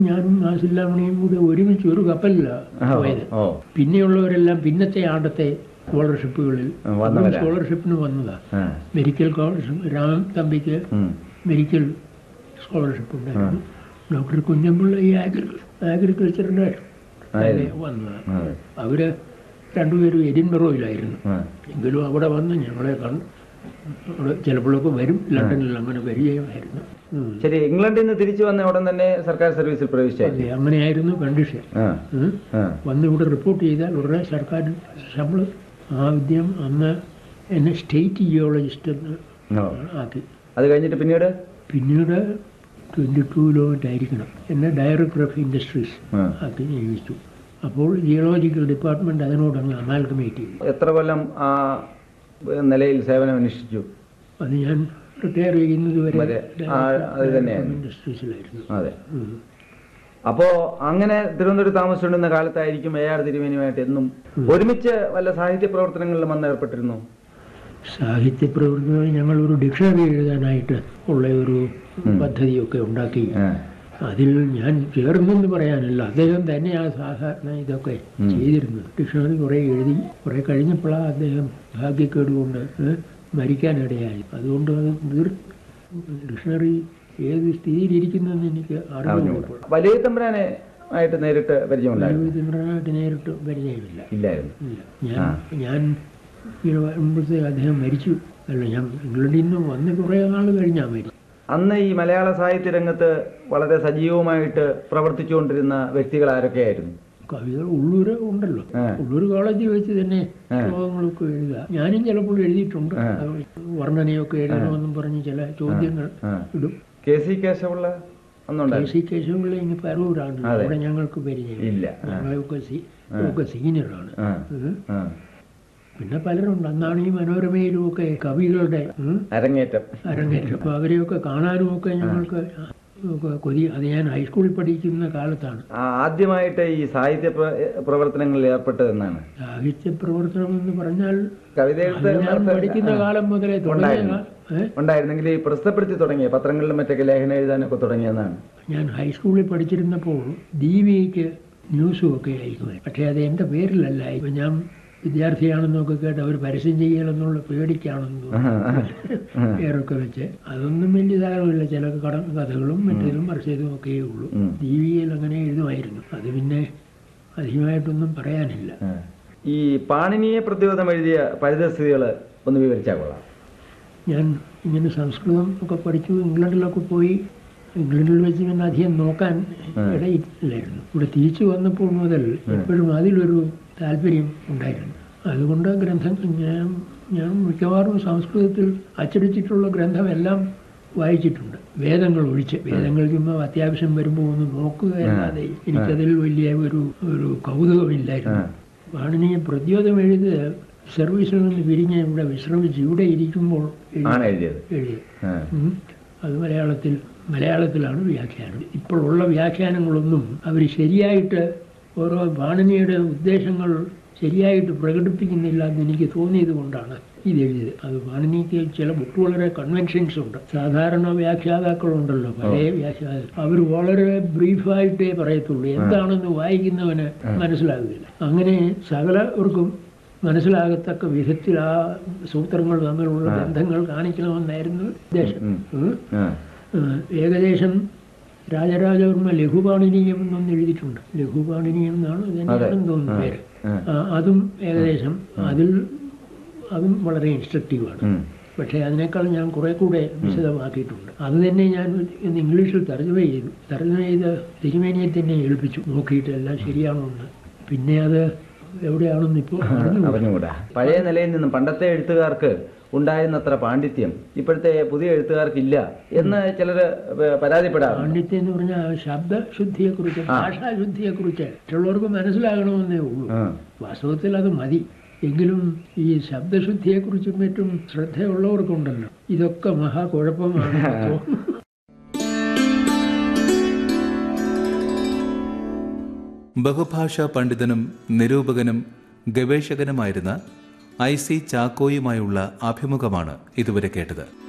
ഞാനും നാസില്ലാമണിയും കൂടി ഒരുമിച്ച് ഒരു കപ്പലിലാണ് പോയത് ഓ പിന്നെയുള്ളവരെല്ലാം പിന്നത്തെ ആണ്ടത്തെ സ്കോളർഷിപ്പുകളിൽ ആ, വന്നവരാ. സ്കോളർഷിപ്പിന് വന്നതാ ആ. മെഡിക്കൽ സ്കോളർഷിപ്പ് രാം തമ്പിക്ക് ഉം. മെഡിക്കൽ സ്കോളർഷിപ്പ് ഉണ്ടായിരുന്നു ഡോക്ടർ കുഞ്ഞമ്പിള്ള ഈ അഗ്രി അഗ്രികൾച്ചറിൻ്റെ ആയിരുന്നു. വന്നതാണ് ആ. അവര് രണ്ടുപേരും എഡിൻബറോയിലായിരുന്നു ആ. എങ്കിലും അവിടെ വന്ന് ഞങ്ങളെ കണ്ട് അവിടെ ചിലപ്പോഴൊക്കെ വരും ലണ്ടനിൽ അങ്ങനെ വരികയുമായിരുന്നു ഉം. ശരി ഇംഗ്ലണ്ടിൽ നിന്ന് തിരിച്ചു വന്ന ഉടൻ തന്നെ സർക്കാർ സർവീസിൽ പ്രവേശിച്ചായിരുന്നു അതെ അങ്ങനെയായിരുന്നു കണ്ടീഷൻ ആ ഉം. ആ വന്ന് ഇവിടെ റിപ്പോർട്ട് ചെയ്താൽ ഉടനെ സർക്കാർ ശമ്പളം ആ വിദ്യം അന്ന് എന്നെ സ്റ്റേറ്റ് ജിയോളജിസ്റ്റ് എന്ന് ഓ. ആക്കി അത് കഴിഞ്ഞിട്ട് പിന്നീട് പിന്നീട് ട്വൻറ്റി ടൂലോട്ട് ആയിരിക്കണം എന്നെ ഡയറക്ടർ ഓഫ് ഇൻഡസ്ട്രീസ് ആ. ആക്കി നിയമിച്ചു അപ്പോൾ ജിയോളജിക്കൽ ഡിപ്പാർട്ട്മെൻറ്റ് അതിനോട് അങ്ങ് അമാൽഗമേറ്റ് ചെയ്തു എത്ര കൊല്ലം ആ നിലയിൽ സേവനം അനുഷ്ഠിച്ചു അത് ഞാൻ റിട്ടയർ ചെയ്യുന്നത് വരെ വരെ ആ, അത് തന്നെയായിരുന്നു. ഇൻഡസ്ട്രീസിലായിരുന്നു അതെ ഉം. അപ്പോ അങ്ങനെ തിരുവനന്തപുരത്ത് താമസിച്ചുകൊണ്ടിരുന്ന കാലത്തായിരിക്കും എ ആർ തിരുമേനിയുമായിട്ട് എന്നും ഒരുമിച്ച് വല്ല സാഹിത്യ പ്രവർത്തനങ്ങളിലും വന്ന് ഏർപ്പെട്ടിരുന്നു സാഹിത്യ പ്രവർത്തനം ഞങ്ങൾ ഒരു ഡിക്ഷണറി എഴുതാനായിട്ട് ഉള്ള ഒരു പദ്ധതിയൊക്കെ ഉണ്ടാക്കി ആ. അതിൽ ഞാൻ ചേർന്നെന്ന് പറയാനില്ല അദ്ദേഹം തന്നെയാണ് സാധാരണ ഇതൊക്കെ ചെയ്തിരുന്നത് ഡിക്ഷണറി കുറേ എഴുതി കുറേ കഴിഞ്ഞപ്പോഴാണ് അദ്ദേഹം ഭാഗ്യക്കേട് കൊണ്ട് ഏ, മരിക്കാനിടയായി അതുകൊണ്ട് അത് തീർ ഡിക്ഷണറി ഏത് സ്ഥിതിയിലിരിക്കുന്നതെന്ന് എനിക്ക് അറിഞ്ഞുകൂടാ വലിയ തമ്പുരാനെ ആയിട്ട് നേരിട്ട് പരിചയമുണ്ടായിരുന്നു തിമ്രനായിട്ട് നേരിട്ട് പരിചയമില്ല ഇല്ലായിരുന്നു ഇല്ല ഞാൻ ഞാൻ ഇങ്ങനെ വരുമ്പോഴത്തേക്ക് അദ്ദേഹം മരിച്ചു അല്ല ഞാൻ ഇംഗ്ലണ്ടിൽ നിന്ന് വന്ന് കുറേ നാൾ കഴിഞ്ഞാൽ മരിച്ചു അന്ന് ഈ മലയാള സാഹിത്യ രംഗത്ത് വളരെ സജീവമായിട്ട് പ്രവർത്തിച്ചുകൊണ്ടിരുന്ന വ്യക്തികൾ ആരൊക്കെയായിരുന്നു കവികൾ ഉള്ളൂര് ഉണ്ടല്ലോ ആ. ഉള്ളൂർ കോളേജിൽ വെച്ച് തന്നെ ശ്ലോകങ്ങളൊക്കെ എഴുതുക ഞാനും ചിലപ്പോൾ എഴുതിയിട്ടുണ്ട് അത് വർണ്ണനയൊക്കെ എഴുതണമെന്നും പറഞ്ഞ് ചില ചോദ്യങ്ങൾ ആ. ഇടും കെ സി കേശവുള്ള കെ അന്നുണ്ടായിരുന്നു സി കേശവപിള്ള ഇനി പരൂരാണ് അവിടെ ഞങ്ങൾക്ക് പരിചയം ഇല്ല ഞങ്ങളൊക്കെ സീ- ഒക്കെ സീനിയറാണ് ആ. ഉം. ആ. പിന്നെ പലരുണ്ട് അന്നാണ് ഈ മനോരമയിലും ഒക്കെ കവികളുടെ ഉം, അരങ്ങേറ്റം അരങ്ങേറ്റം അപ്പോൾ അവരെയൊക്കെ കാണാനും ഒക്കെ ഞങ്ങൾക്ക് ഒക്കെ കൊതി അത് ഞാൻ ഹൈസ്കൂളിൽ പഠിക്കുന്ന കാലത്താണ് ആ, ആദ്യമായിട്ട് ഈ സാഹിത്യ പ്ര- പ്രവർത്തനങ്ങളിൽ ഏർപ്പെട്ടതെന്നാണ് സാഹിത്യ പ്രവർത്തനം എന്ന് പറഞ്ഞാൽ കവിത അത് എഴുത്ത് ഞാൻ പഠിക്കുന്ന കാലം മുതലേ തുടങ്ങിയ ഉണ്ടായിരുന്നു. ഏ? ഉണ്ടായിരുന്നെങ്കിൽ ഈ പ്രസിദ്ധപ്പെടുത്തി തുടങ്ങിയ പത്രങ്ങളിലും മറ്റൊക്കെ ലേഖനം എഴുതാനൊക്കെ തുടങ്ങിയതാണ് ഞാൻ ഹൈസ്കൂളിൽ പഠിച്ചിരുന്നപ്പോൾ ദീപികയ്ക്ക് ന്യൂസും ഒക്കെ അയക്കുമായിരുന്നു പക്ഷേ അത് എൻ്റെ പേരിലല്ല ഇപ്പം ഞാൻ വിദ്യാർത്ഥിയാണെന്നൊക്കെ കേട്ട് അവർ പരസ്യം ചെയ്യണമെന്നുള്ള പേടിക്കാണെന്ന് തോന്നുന്നു പേരൊക്കെ വെച്ച് അതൊന്നും വലിയ ധാരണമില്ല ചില കട കഥകളും മറ്റേതും മറിച്ചതും ഒക്കെയേ ഉള്ളൂ ഉം. ദീപികയിൽ അങ്ങനെ എഴുതുമായിരുന്നു അത് പിന്നെ അധികമായിട്ടൊന്നും പറയാനില്ല ആ. ഈ പാണിനീയ പ്രതിരോധം എഴുതിയ പരിതസ്ഥിതികൾ ഒന്ന് വിവരിച്ചാൽ കൊള്ളാം ഞാൻ ഇങ്ങനെ സംസ്കൃതം ഒക്കെ പഠിച്ചു ഇംഗ്ലണ്ടിലൊക്കെ പോയി ഇംഗ്ലണ്ടിൽ വെച്ച് പിന്നെ അധികം നോക്കാൻ ഇടയില്ലായിരുന്നു ഇവിടെ തിരിച്ചു വന്നപ്പോൾ മുതൽ എപ്പോഴും അതിലൊരു താല്പര്യം ഉണ്ടായിരുന്നു അതുകൊണ്ട് ഗ്രന്ഥം ഞാൻ ഞാൻ മിക്കവാറും സംസ്കൃതത്തിൽ അച്ചടിച്ചിട്ടുള്ള ഗ്രന്ഥമെല്ലാം വായിച്ചിട്ടുണ്ട് വേദങ്ങൾ ഒഴിച്ച് വേദങ്ങൾ ചുമ്മാ അത്യാവശ്യം വരുമ്പോൾ ഒന്ന് നോക്കുകയല്ലാതെ എനിക്കതിൽ വലിയ ഒരു ഒരു കൗതുകമില്ലായിരുന്നു പാണിനിയെ പ്രദ്യോതം എഴുതി സർവീസിൽ നിന്ന് പിരിഞ്ഞ് ഇവിടെ വിശ്രമിച്ച് ഇവിടെ ഇരിക്കുമ്പോൾ എഴുതി- ആണ് എഴുതിയത് എഴുതി ആ. ഉം. അത് മലയാളത്തിൽ മലയാളത്തിലാണ് വ്യാഖ്യാനം ഇപ്പോഴുള്ള വ്യാഖ്യാനങ്ങളൊന്നും അവർ ശരിയായിട്ട് ഓരോ പാണിനിയുടെ ഉദ്ദേശങ്ങൾ ശരിയായിട്ട് പ്രകടിപ്പിക്കുന്നില്ല എന്ന് എനിക്ക് തോന്നിയത് കൊണ്ടാണ് ഇത് എഴുതിയത് അത് പാണിനിക്ക് ചില വളരെ കൺവെൻഷൻസ് ഉണ്ട് സാധാരണ വ്യാഖ്യാതാക്കളുണ്ടല്ലോ പഴയ വ്യാഖ്യാതാക്കൾ അവർ വളരെ ബ്രീഫായിട്ടേ പറയത്തുള്ളൂ എന്താണെന്ന് വായിക്കുന്നവന് മനസ്സിലാകുകയില്ല അങ്ങനെ സകലവർക്കും മനസ്സിലാകത്തക്ക വിധത്തിൽ ആ സൂത്രങ്ങൾ തമ്മിലുള്ള ബന്ധങ്ങൾ കാണിക്കണമെന്നായിരുന്നു ഉദ്ദേശം ഉം. ആ. ഏഹ് ഏകദേശം രാജരാജവർമ്മ ലഘുപാണിനീയം എന്നൊന്ന് എഴുതിയിട്ടുണ്ട് ലഘുപാണിനീയം എന്നാണ് തന്നെയാണെന്ന് തോന്നുന്നു പേര് ആ. ആ, അതും ഏകദേശം അതിൽ അതും വളരെ ഇൻസ്ട്രക്റ്റീവാണ് ഉം. പക്ഷേ അതിനേക്കാൾ ഞാൻ കുറെ കൂടെ വിശദമാക്കിയിട്ടുണ്ട് അത് തന്നെ ഞാൻ ഇന്ന് ഇംഗ്ലീഷിൽ തർജ്ജമ ചെയ്തു തർജ്ജമ ചെയ്ത് തിരുമേനിയെ തന്നെ ഏൽപ്പിച്ചു നോക്കിയിട്ട് എല്ലാം ശരിയാണോ എന്ന് പിന്നെ അത് എവിടെയാണെന്ന് ഇപ്പോൾ അറിഞ്ഞു അറിഞ്ഞുകൂടാ പഴയ നിലയിൽ നിന്നും പണ്ടത്തെ എഴുത്തുകാർക്ക് ഉണ്ടായിരുന്നത്ര പാണ്ഡിത്യം ഇപ്പോഴത്തെ പുതിയ എഴുത്തുകാർക്കില്ല എന്ന് ചിലര് പരാതിപ്പെടാറുണ്ട് പാണ്ഡിത്യം എന്ന് പറഞ്ഞാൽ ശബ്ദശുദ്ധിയെക്കുറിച്ച് ഭാഷാശുദ്ധിയെക്കുറിച്ച് മറ്റുള്ളവർക്ക് മനസ്സിലാകണമെന്നേ ഉള്ളൂ ആ. വാസ്തവത്തിൽ അത് മതി എങ്കിലും ഈ ശബ്ദശുദ്ധിയെക്കുറിച്ചും മറ്റും ശ്രദ്ധയുള്ളവർക്കുണ്ടല്ലോ ഇതൊക്കെ മഹാകുഴപ്പമാണ് ബഹുഭാഷാ പണ്ഡിതനും നിരൂപകനും ഗവേഷകനുമായിരുന്ന ഐ സി ചാക്കോയുമായുള്ള അഭിമുഖമാണ് ഇതുവരെ കേട്ടത്